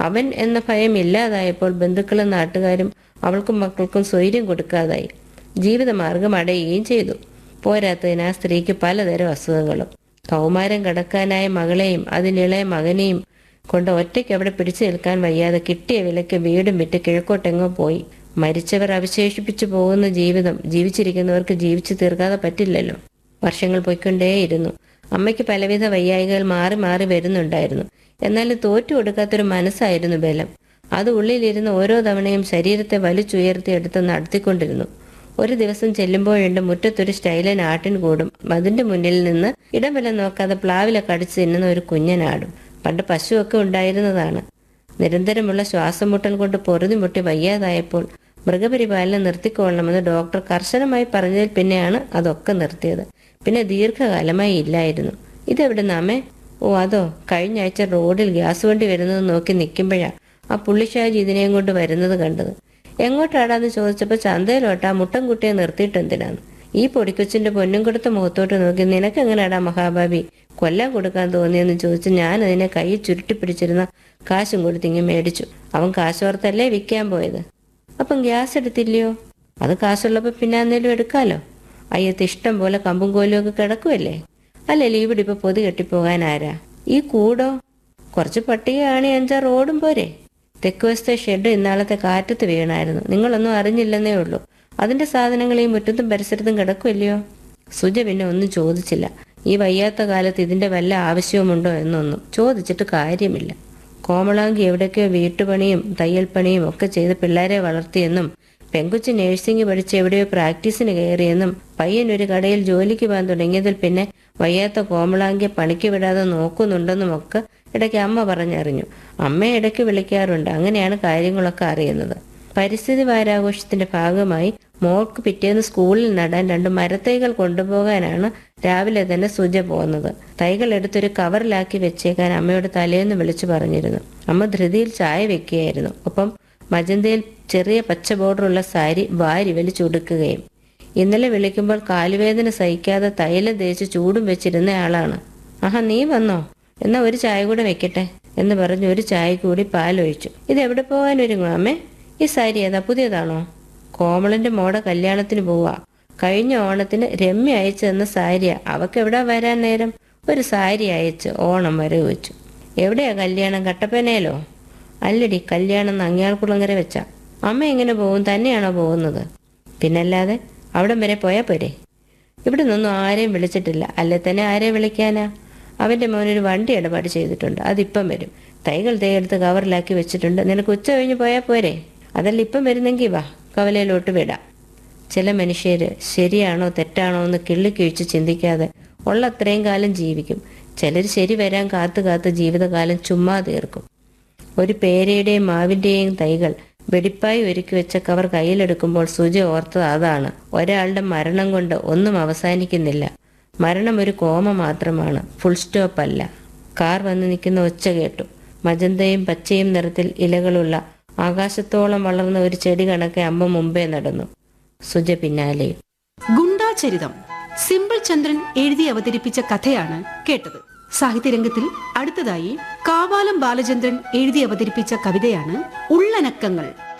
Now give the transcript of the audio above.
അവൻ എന്ന ഭയം ഇല്ലാതായപ്പോൾ ബന്ധുക്കളും നാട്ടുകാരും അവൾക്കും മക്കൾക്കും സ്വൈര്യം കൊടുക്കാതായി ജീവിതമാർഗം അടയുകയും ചെയ്തു പോരാത്തതിന് ആ സ്ത്രീക്ക് പലതരം അസുഖങ്ങളും കൗമാരം കടക്കാനായ മകളെയും അതിനിളയ മകനെയും കൊണ്ട് ഒറ്റയ്ക്ക് അവിടെ പിടിച്ചു നിൽക്കാൻ വയ്യാതെ കിട്ടിയ വിലയ്ക്ക് വീടും വിറ്റ് കിഴക്കോട്ടെങ്ങോ പോയി മരിച്ചവർ അവശേഷിപ്പിച്ചു പോകുന്ന ജീവിതം ജീവിച്ചിരിക്കുന്നവർക്ക് ജീവിച്ചു തീർക്കാതെ പറ്റില്ലല്ലോ വർഷങ്ങൾ പോയിക്കൊണ്ടേയിരുന്നു അമ്മയ്ക്ക് പലവിധ വയ്യായികൾ മാറി മാറി വരുന്നുണ്ടായിരുന്നു എന്നാലും തോറ്റു കൊടുക്കാത്തൊരു മനസ്സായിരുന്നു ബലം അത് ഉള്ളിലിരുന്ന് ഓരോ തവണയും ശരീരത്തെ വലിച്ചുയർത്തി എടുത്ത് നടത്തിക്കൊണ്ടിരുന്നു ഒരു ദിവസം ചെല്ലുമ്പോഴുണ്ട് മുറ്റത്തൊരു സ്റ്റൈലൻ ആട്ടിൻ കൂടും അതിന്റെ മുന്നിൽ നിന്ന് ഇടംവലം നോക്കാതെ പ്ലാവിലെ കടിച്ചു തിന്നുന്ന ഒരു കുഞ്ഞനാടും പണ്ട് പശുവൊക്കെ ഉണ്ടായിരുന്നതാണ് നിരന്തരമുള്ള ശ്വാസം മുട്ടൽ കൊണ്ട് പൊറുതിമുട്ടി വയ്യാതായപ്പോൾ മൃഗപരിപാലനം നിർത്തിക്കൊള്ളണമെന്ന് ഡോക്ടർ കർശനമായി പറഞ്ഞതിൽ പിന്നെയാണ് അതൊക്കെ നിർത്തിയത് പിന്നെ ദീർഘകാലമായി ഇല്ലായിരുന്നു ഇതെവിടെ നാമേ ഓ അതോ കഴിഞ്ഞ ആഴ്ച റോഡിൽ ഗ്യാസ് വണ്ടി വരുന്നത് നോക്കി നിൽക്കുമ്പോഴാ ആ പുള്ളിഷാജി ഇതിനെയും കൊണ്ട് വരുന്നത് കണ്ടത് എങ്ങോട്ടാടാന്ന് ചോദിച്ചപ്പോൾ ചന്തയിലോട്ടാ മുട്ടൻകുട്ടിയെ നിർത്തിയിട്ട് എന്തിനാന്ന് ഈ പൊടിക്കൊച്ചിന്റെ പൊന്നും കൊടുത്ത മുഖത്തോട്ട് നോക്കി നിനക്ക് എങ്ങനെയാടാ മഹാബാബി കൊല്ലാൻ കൊടുക്കാൻ തോന്നിയെന്ന് ചോദിച്ച് ഞാൻ അതിനെ കൈ ചുരുട്ടി പിടിച്ചിരുന്ന കാശും കൊടുത്തിങ്ങി മേടിച്ചു അവൻ കാശോർത്തല്ലേ വിൽക്കാൻ പോയത് അപ്പം ഗ്യാസ് എടുത്തില്ലയോ അത് കാശുള്ളപ്പോൾ പിന്നെ അന്നേലും എടുക്കാലോ അയ്യത്ത് ഇഷ്ടം പോലെ കമ്പും കോലും ഒക്കെ കിടക്കുമല്ലേ അല്ലല്ലേ ഇവിടെ ഇപ്പൊ പൊതു കെട്ടിപ്പോകാൻ ആരാ ഈ കൂടോ കുറച്ച് പട്ടികയാണ് അഞ്ചാറ് റോഡും പോരെ തെക്ക് വശത്തെ ഷെഡ് ഇന്നാളത്തെ കാറ്റത്ത് വീണായിരുന്നു നിങ്ങളൊന്നും അറിഞ്ഞില്ലെന്നേ ഉള്ളൂ അതിന്റെ സാധനങ്ങൾ ഈ മുറ്റത്തും പരിസരത്തും കിടക്കുമല്ലയോ സുജ പിന്നെ ഒന്നും ചോദിച്ചില്ല ഈ വയ്യാത്ത കാലത്ത് ഇതിന്റെ വല്ല ആവശ്യവുമുണ്ടോ എന്നൊന്നും ചോദിച്ചിട്ട് കാര്യമില്ല കോമളാങ്കി എവിടേക്കോ വീട്ടുപണിയും തയ്യൽപ്പണിയും ഒക്കെ ചെയ്ത് പിള്ളേരെ വളർത്തിയെന്നും പെങ്കുച്ച് നഴ്സിംഗ് പഠിച്ച് എവിടെയോ പ്രാക്ടീസിന് കയറിയെന്നും പയ്യൻ ഒരു കടയിൽ ജോലിക്ക് പോകാൻ തുടങ്ങിയതിൽ പിന്നെ വയ്യാത്ത കോമളാങ്കിയെ പണിക്ക് വിടാതെ നോക്കുന്നുണ്ടെന്നും ഒക്കെ ഇടയ്ക്ക് അമ്മ പറഞ്ഞറിഞ്ഞു അമ്മയെ ഇടയ്ക്ക് വിളിക്കാറുണ്ട് അങ്ങനെയാണ് കാര്യങ്ങളൊക്കെ അറിയുന്നത് പരിസ്ഥിതി വാരാഘോഷത്തിന്റെ ഭാഗമായി മോൾക്ക് പിറ്റേന്ന് സ്കൂളിൽ നടാൻ രണ്ട് മരത്തൈകൾ കൊണ്ടുപോകാനാണ് രാവിലെ തന്നെ സുജ പോകുന്നത് തൈകൾ എടുത്തൊരു കവറിലാക്കി വെച്ചേക്കാൻ അമ്മയോട് തലേന്ന് വിളിച്ചു പറഞ്ഞിരുന്നു അമ്മ ധൃതിയിൽ ചായ വെക്കുകയായിരുന്നു ഒപ്പം മജന്തയിൽ ചെറിയ പച്ച ബോർഡറുള്ള സാരി വാരി വലിച്ചൊടുക്കുകയും ഇന്നലെ വിളിക്കുമ്പോൾ കാലുവേദന സഹിക്കാതെ തൈലം തേച്ച് ചൂടും വെച്ചിരുന്ന ആളാണ് ആഹാ നീ വന്നോ എന്നാ ഒരു ചായ കൂടെ വെക്കട്ടെ എന്ന് പറഞ്ഞ് ഒരു ചായ കൂടി പാലൊഴിച്ചു ഇത് എവിടെ പോകാൻ ഒരുങ്ങും അമ്മേ ഈ സാരി ഏതാ പുതിയതാണോ കോമളന്റെ മോടെ കല്യാണത്തിന് പോവാ കഴിഞ്ഞ ഓണത്തിന് രമ്യ അയച്ചു തന്ന സാരിയാ അവക്ക് എവിടാ വരാൻ നേരം ഒരു സാരി അയച്ച് ഓണം വരെ വെച്ചു എവിടെയാ കല്യാണം കട്ടപ്പനയിലോ അല്ലടി കല്യാണം നങ്ങിയാൾക്കുളങ്ങര വെച്ച അമ്മ എങ്ങനെ പോകും തന്നെയാണോ പോകുന്നത് പിന്നല്ലാതെ അവിടം വരെ പോയാ പോരെ ഇവിടെ നിന്നൊന്നും ആരെയും വിളിച്ചിട്ടില്ല അല്ലെ തന്നെ ആരെയും വിളിക്കാനാ അവന്റെ മോനൊരു വണ്ടി ഇടപാട് ചെയ്തിട്ടുണ്ട് അതിപ്പം വരും തൈകൾ തേയെടുത്ത് കവറിലാക്കി വെച്ചിട്ടുണ്ട് നിനക്ക് ഉച്ച കഴിഞ്ഞ് പോയാൽ പോരെ അതല്ല ഇപ്പം വരുന്നെങ്കിൽ വാ കവലയിലോട്ട് വിടാം ചില മനുഷ്യര് ശരിയാണോ തെറ്റാണോ എന്ന് കിള്ളിക്കിഴിച്ച് ചിന്തിക്കാതെ ഉള്ള അത്രയും കാലം ജീവിക്കും ചിലർ ശരി വരാൻ കാത്തു കാത്ത് ജീവിതകാലം ചുമ്മാ തീർക്കും ഒരു പേരയുടെയും മാവിന്റെയും തൈകൾ വെടിപ്പായി ഒരുക്കി വെച്ച കവർ കയ്യിലെടുക്കുമ്പോൾ സുജ ഓർത്തത് അതാണ് ഒരാളുടെ മരണം കൊണ്ട് ഒന്നും അവസാനിക്കുന്നില്ല മരണം ഒരു കോമ മാത്രമാണ് ഫുൾ സ്റ്റോപ്പ് അല്ല കാർ വന്ന് നിൽക്കുന്ന ഒച്ച കേട്ടു മജന്തയും പച്ചയും നിറത്തിൽ ഇലകളുള്ള ആകാശത്തോളം വളർന്ന ഒരു ചെടി കണക്കെ അമ്മ മുമ്പേ നടന്നു സുജ പിന്നാലെയും ഗുണ്ടാചരിതം സിമ്പിൾ ചന്ദ്രൻ എഴുതി അവതരിപ്പിച്ച കഥയാണ് കേട്ടത് സാഹിത്യരംഗത്തിൽ അടുത്തതായി കാവാലം ബാലചന്ദ്രൻ എഴുതി അവതരിപ്പിച്ച കവിതയാണ് ഉള്ളനക്കങ്ങൾ